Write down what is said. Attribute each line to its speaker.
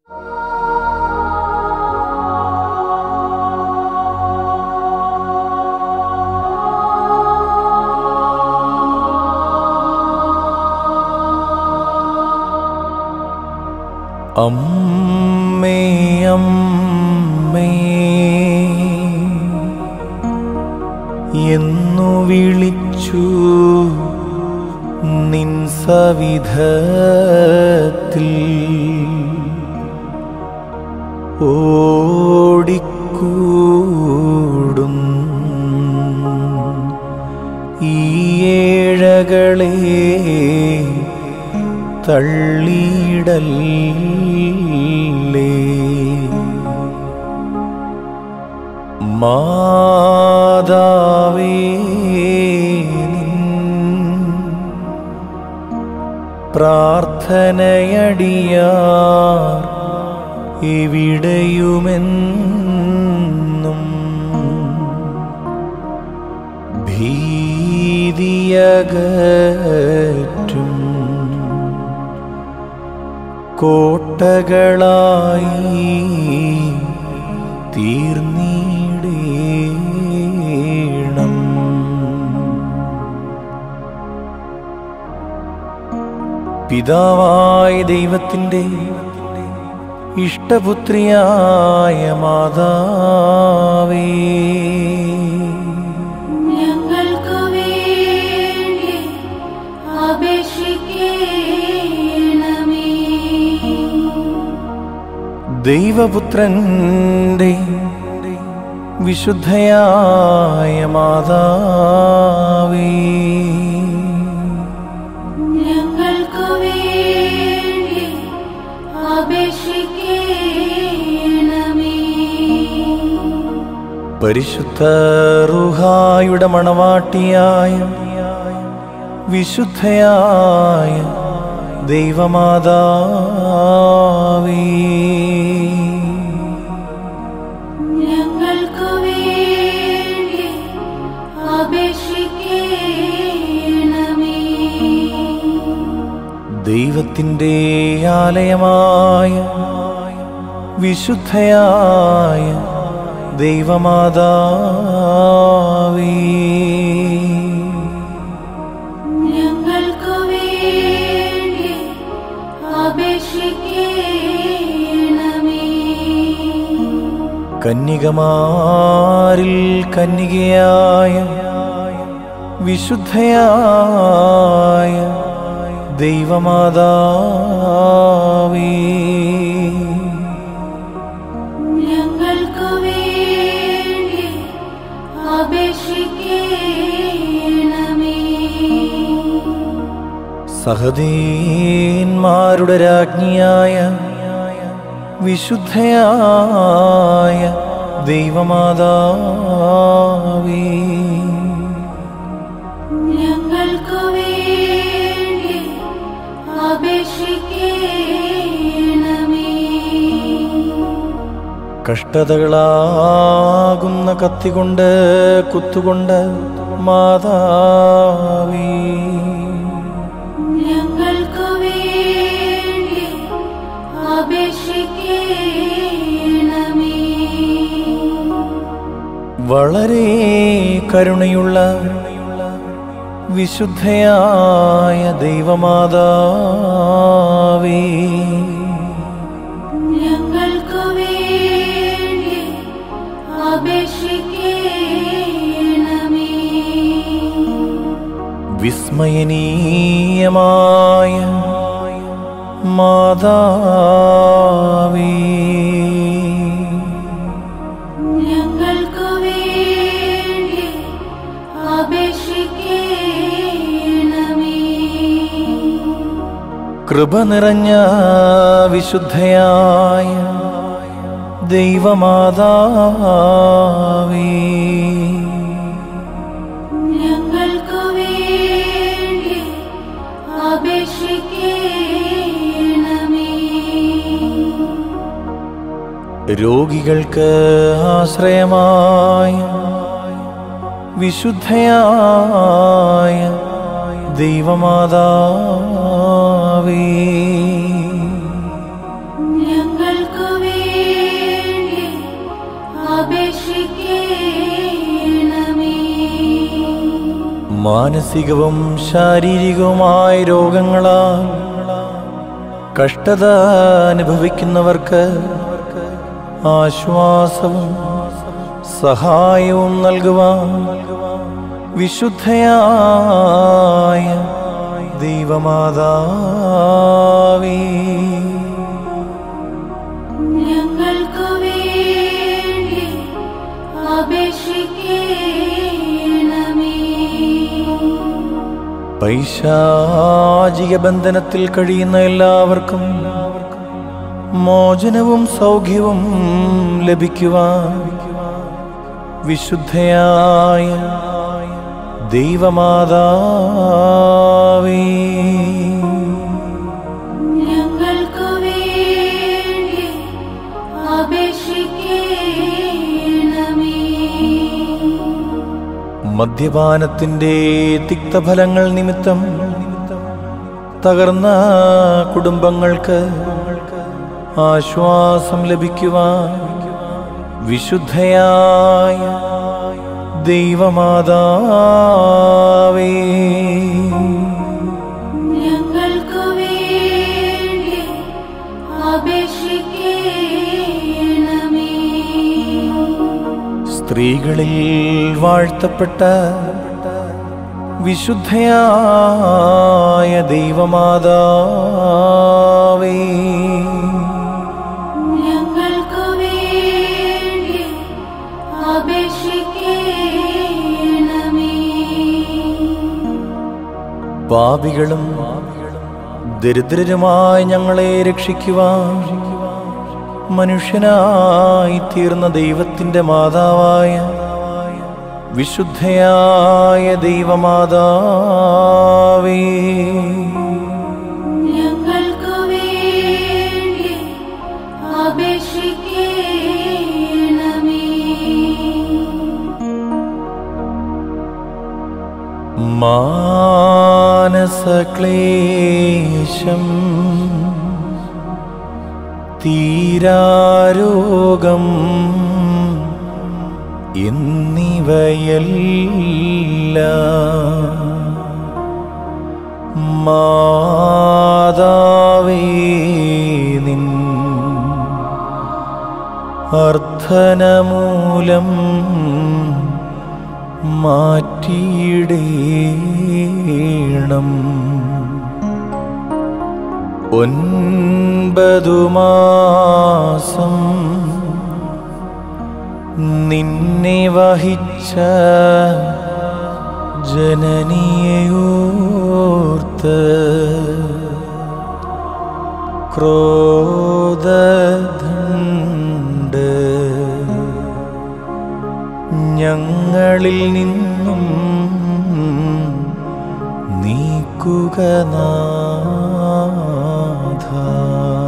Speaker 1: അമ്മേ അമ്മേ എന്നു വിളിച്ചു നിൻ സവിധത്തിൽ ഓടിക്കൂടും ഈ ഏഴകളെ തള്ളിയിടല്ലേ മാതാവേ നിൻ പ്രാർത്ഥനയടിയാർ എവിടെയുമെന്നും ഭീതിയകറ്റും കോട്ടകളായി തീർന്നിടേണം പിതാവായ ദൈവത്തിൻ്റെ ഇഷ്ടപുത്രിയായ മാതാവേ
Speaker 2: ഞങ്ങൾക്ക് വേണ്ടി അപേക്ഷിക്കണമേ
Speaker 1: ദൈവപുത്രന്റെ വിശുദ്ധയായ മാതാവേ
Speaker 2: ഞങ്ങൾക്ക് വേണ്ടി അപേക്ഷിക്കണമേ
Speaker 1: പരിശുദ്ധ റുഹായുടെ മണവാട്ടിയായ വിശുദ്ധയായ ദൈവമാതാവേ
Speaker 2: ഞങ്ങൾക്ക് വേണ്ടി അപേക്ഷിക്കണമേ
Speaker 1: ദൈവത്തിൻ്റെ ആലയമായ വിശുദ്ധയായ ദൈവമാതാവേ
Speaker 2: ഞങ്ങൾക്ക് വേണ്ടി അപേക്ഷിക്കണമേ
Speaker 1: കന്യകമാരിൽ കന്യകയായ വിശുദ്ധയായ ദൈവമാതാവേ
Speaker 2: ഞങ്ങൾക്ക് വേണ്ടി അപേക്ഷിക്കണമേ
Speaker 1: സഹദീന്മാരുടെ രാജ്ഞിയായ വിശുദ്ധയായ ദൈവമാതാവേ
Speaker 2: ഞങ്ങൾക്ക് വേണ്ടി അപേക്ഷിക്കണമേ
Speaker 1: കഷ്ടതകളാകുന്ന കത്തികൊണ്ട് കുത്തുകൊണ്ട് മാതാവേ
Speaker 2: ഞങ്ങൾക്ക് വേണ്ടി അപേക്ഷിക്കണമേ
Speaker 1: വളരെ കരുണയുള്ള വിശുദ്ധയായ ദൈവമാതാവേ
Speaker 2: ഞങ്ങൾക്ക് വേണ്ടി അപേക്ഷിക്കണമേ
Speaker 1: വിസ്മയനീയമായ മാതാവേ
Speaker 2: ഞങ്ങൾക്ക് വേണ്ടി അപേക്ഷിക്കണമേ
Speaker 1: കൃപ നിറഞ്ഞ വിശുദ്ധയായ ദൈവമാതാവേ
Speaker 2: ഞങ്ങൾക്ക് വേണ്ടി അപേക്ഷിക്കണമേ
Speaker 1: രോഗികൾക്ക് ആശ്രയമായ വിശുദ്ധയായ ദൈവമാതാവേ
Speaker 2: ഞങ്ങൾ
Speaker 1: മാനസികവും ശാരീരികവുമായ രോഗങ്ങളാൽ കഷ്ടത അനുഭവിക്കുന്നവർക്ക് ആശ്വാസവും സഹായവും നൽകുവാൻ വിശുദ്ധയായ ദൈവമാതാവേ
Speaker 2: ഞങ്ങൾക്കു വേണ്ടി അപേക്ഷിക്കണമേ
Speaker 1: പൈശാചിക ബന്ധനത്തിൽ കഴിയുന്ന എല്ലാവർക്കും മോചനവും സൗഖ്യവും ലഭിക്കുവാൻ വിശുദ്ധയായ ദൈവമാതാവേ
Speaker 2: ഞങ്ങൾക്കു വേണ്ടി അപേക്ഷിക്കണമേ
Speaker 1: മദ്യപാനത്തിന്റെ തിക്തഫലങ്ങൾ നിമിത്തം തകർന്ന കുടുംബങ്ങൾക്ക് ആശ്വാസം ലഭിക്കുവാൻ വിശുദ്ധയായ ദൈവമാതാവേ
Speaker 2: ഞങ്ങൾക്കു വേണ്ടി അപേക്ഷിക്കണമേ
Speaker 1: സ്ത്രീകളിൽ വാഴ്ത്തപ്പെട്ട വിശുദ്ധയായ ദൈവമാതാവേ
Speaker 2: ഞങ്ങൾക്കു വേണ്ടി അപേക്ഷിക്കണമേ
Speaker 1: പാപികളും ദരിദ്രരുമായി ഞങ്ങളെ രക്ഷിക്കുവാൻ മനുഷ്യനായി തീർന്ന ദൈവത്തിൻ്റെ മാതാവായ വിശുദ്ധയായ ദൈവമാതാവേ
Speaker 2: ഞങ്ങൾക്കു വേണ്ടി അപേക്ഷിക്കണമേ
Speaker 1: മാനസക്ലേശം തീരാരോഗം എന്നിവയല്ല മാതാവേ നിൻ അർത്ഥനമൂലം മാറ്റിയിടേണം ഒൻപതു മാസം നിന്നെ വഹിച്ച ജനനിയോർത്ത് ക്രോധണ്ട് ഞങ്ങളിൽ നിന്നും നീക്കുക നാഥ